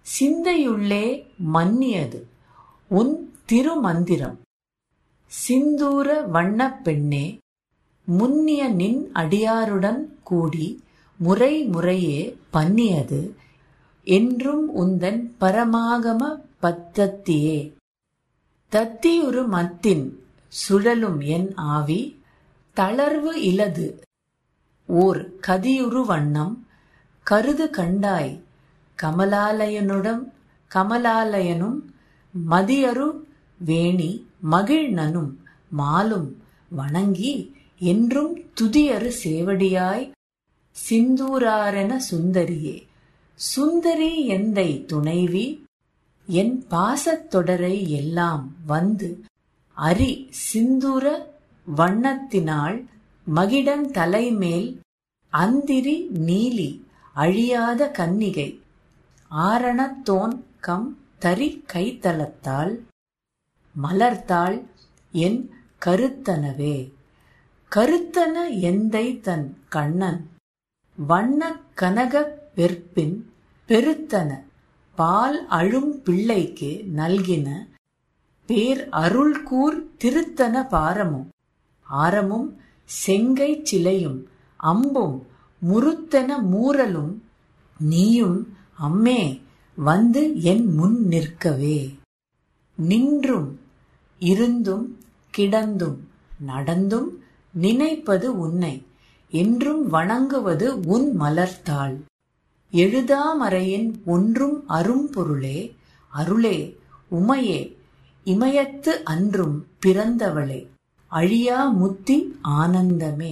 சிந்தையுள்ளே மன்னியது உன் திருமந்திரம் சிந்தூர வண்ணப் பெண்ணே முன்னிய நின் அடியாருடன் கூடி முறை முறையே பன்னியது என்றும் உந்தன் பரமாகம பத்தத்தியே தத்தியுரு மத்தின் சுழலும் என் ஆவி தளர்வு இலது ஓர் கதியுரு வண்ணம் கருது கண்டாய் கமலாலயனுடன் கமலாலயனும் மதியரு வேணி மகிழ்நனும் மாலும் வணங்கி என்றும் துதியரு சேவடியாய் சிந்தூராரென சுந்தரியே சுந்தரி எந்தை துணைவி என் பாசத்தொடரை எல்லாம் வந்து அரி சிந்தூர வண்ணத்தினாள் மகிடன் தலைமேல் அந்திரி நீலி அழியாத கன்னிகை ஆரணத்தோன் கம் தரி கைத்தலத்தால் மலர்த்தாள் என் கருத்தனவே கருத்தன எந்தை தன் கண்ணன் வண்ணக் கனக வெற்பின் பெருத்தன பால் அழும் பிள்ளைக்கு நல்கின பேர் அருள்கூர் திருத்தன பாரமும் ஆரமும் செங்கை சிலையும் அம்பும் முருத்தன மூரலும் நீயும் அம்மே வந்து என் முன் நிற்கவே நின்றும் இருந்தும் கிடந்தும் நடந்தும் நினைப்பது உன்னை என்றும் வணங்குவது உன் மலர்த்தாள் எழுதாமறையின் ஒன்றும் அரும்பொருளே அருளே உமையே இமயத்து அன்றும் பிறந்தவளே அழியா முத்தி ஆனந்தமே